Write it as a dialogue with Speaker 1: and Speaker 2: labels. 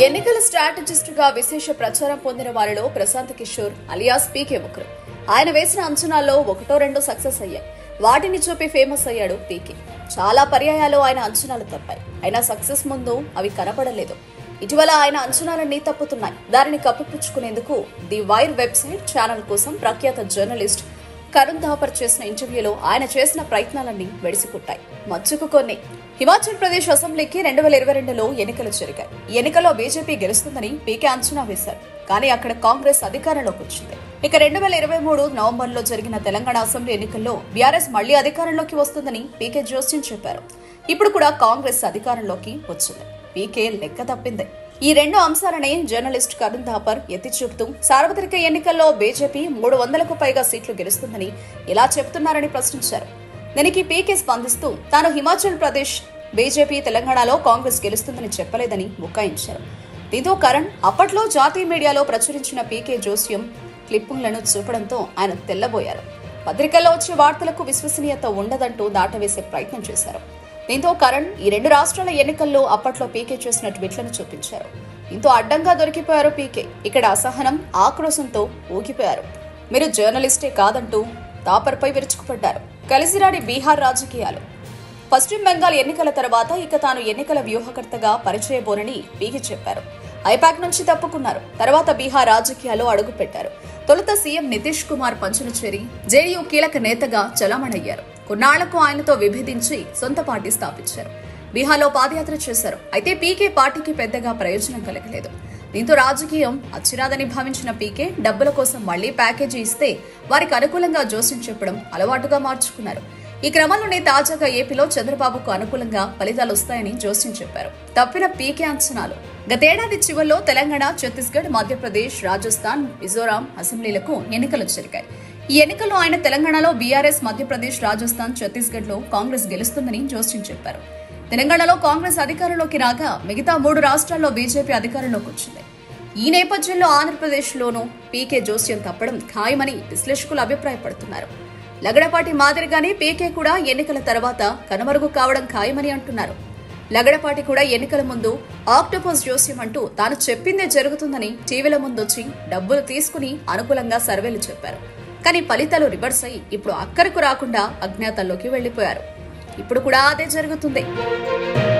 Speaker 1: ఎన్నికల స్ట్రాటజిస్ట్ గా విశేష ప్రచారం పొందిన వారిలో ప్రశాంత్ కిషోర్ అలియాస్ పీకే ఒకరు ఆయన వేసిన అంచనాల్లో ఒకటో రెండో సక్సెస్ అయ్యాయి వాటిని చూపి ఫేమస్ అయ్యాడు పీకే చాలా పర్యాయాలు ఆయన అంచనాలు తప్పాయి అయినా సక్సెస్ ముందు అవి కనపడలేదు ఇటీవల ఆయన అంచనాలన్నీ తప్పుతున్నాయి దానిని కప్పిపుచ్చుకునేందుకు ది వైర్ వెబ్సైట్ ఛానల్ కోసం ప్రఖ్యాత జర్నలిస్ట్ కరుణ్ థాపర్ చేసిన ఇంటర్వ్యూలో ఆయన చేసిన ప్రయత్నాలన్నీ వెడిసిపుట్టాయి మచ్చుకు కొన్ని హిమాచల్ ప్రదేశ్ అసెంబ్లీకి రెండు వేల ఇరవై రెండులో ఎన్నికలు జరిగాయి ఈ ఎన్నికల్లో బీజేపీ గెలుస్తుందని పీకే అంచనా వేశారు కానీ అక్కడ కాంగ్రెస్ అధికారంలోకి వచ్చింది ఇక రెండు వేల ఇరవై మూడు నవంబర్ లో జరిగిన తెలంగాణ అసెంబ్లీ ఎన్నికల్లో బీఆర్ఎస్ మళ్లీ అధికారంలోకి వస్తుందని పీకే జోస్యం చెప్పారు ఇప్పుడు కూడా కాంగ్రెస్ అధికారంలోకి వచ్చింది పీకే లెక్క తప్పింది ఈ రెండు అంశాలనే జర్నలిస్ట్ కరుణ్ థాపర్ ఎత్తి చూపుతూ సార్వత్రిక ఎన్నికల్లో బీజేపీ మూడు వందలకు పైగా సీట్లు గెలుస్తుందని ఎలా చెబుతున్నారని ప్రశ్నించారు దీనికి పీకే స్పందిస్తూ తాను హిమాచల్ ప్రదేశ్ బీజేపీ తెలంగాణలో కాంగ్రెస్ గెలుస్తుందని చెప్పలేదని బుకాయించారు దీంతో కరణ్ అప్పట్లో జాతీయ మీడియాలో ప్రచురించిన పీకే జోస్యం క్లిప్పింగ్లను చూపడంతో ఆయన తెల్లబోయారు పత్రికల్లో వచ్చే వార్తలకు విశ్వసనీయత ఉండదంటూ దాటవేసే ప్రయత్నం చేశారు దీంతో కరణ్ ఈ రెండు రాష్ట్రాల ఎన్నికల్లో అప్పట్లో పీకే చేసిన ట్వీట్లను చూపించారు దీంతో అడ్డంగా దొరికిపోయారు పీకే ఇక్కడ అసహనం ఆక్రోశంతో ఊగిపోయారు మీరు జర్నలిస్టే కాదంటూ తాపర్పై విరుచుకుపడ్డారు కలిసిరాని బీహార్ రాజకీయాలు పశ్చిమ బెంగాల్ ఎన్నికల తర్వాత ఇక తాను ఎన్నికల వ్యూహకర్తగా పరిచయబోనని పీకి చెప్పారు ఐపాక్ నుంచి తప్పుకున్నారు తర్వాత బీహార్ రాజకీయాల్లో అడుగుపెట్టారు తొలుత సీఎం నితీష్ కుమార్ పంచును చేరి జేడీయూ కీలక నేతగా చలామణయ్యారు కొన్నాళ్లకు ఆయనతో విభేదించి సొంత పార్టీ స్థాపించారు బీహార్లో పాదయాత్ర చేశారు అయితే పీకే పార్టీకి పెద్దగా ప్రయోజనం కలగలేదు దీంతో రాజకీయం అచ్చిరాదని భావించిన పీకే డబ్బుల కోసం మళ్లీ ప్యాకేజీ ఇస్తే వారికి అనుకూలంగా జోస్యం చెప్పడం అలవాటుగా మార్చుకున్నారు ఈ క్రమంలోనే తాజాగా ఏపీలో చంద్రబాబుకు అనుకూలంగా ఫలితాలు వస్తాయని జోస్యం చెప్పారు తప్పిన పీకే అంచనాలు గతేడాది చివరిలో తెలంగాణ ఛత్తీస్గఢ్ మధ్యప్రదేశ్ రాజస్థాన్ మిజోరాం అసెంబ్లీలకు ఎన్నికలు జరిగాయి ఈ ఎన్నికల్లో ఆయన తెలంగాణలో బీఆర్ఎస్ మధ్యప్రదేశ్ రాజస్థాన్ ఛత్తీస్గఢ్ లో కాంగ్రెస్ గెలుస్తుందని జోస్యం చెప్పారు తెలంగాణలో కాంగ్రెస్ అధికారంలోకి రాగా మిగతా మూడు రాష్ట్రాల్లో బీజేపీ అధికారంలోకి వచ్చింది ఈ నేపథ్యంలో ఆంధ్రప్రదేశ్లోనూ పీకే జోస్యం తప్పడం ఖాయమని విశ్లేషకులు అభిప్రాయపడుతున్నారు లగడపాటి మాదిరిగానే పీకే కూడా ఎన్నికల తర్వాత కనుమరుగు కావడం ఖాయమని అంటున్నారు లగడపాటి కూడా ఎన్నికల ముందు ఆక్టోపస్ జోస్యం అంటూ తాను చెప్పిందే జరుగుతుందని టీవీల ముందొచ్చి డబ్బులు తీసుకుని అనుకూలంగా సర్వేలు చెప్పారు కానీ ఫలితాలు రివర్స్ అయి ఇప్పుడు అక్కరకు రాకుండా అజ్ఞాతంలోకి వెళ్లిపోయారు ఇప్పుడు కూడా అదే జరుగుతుంది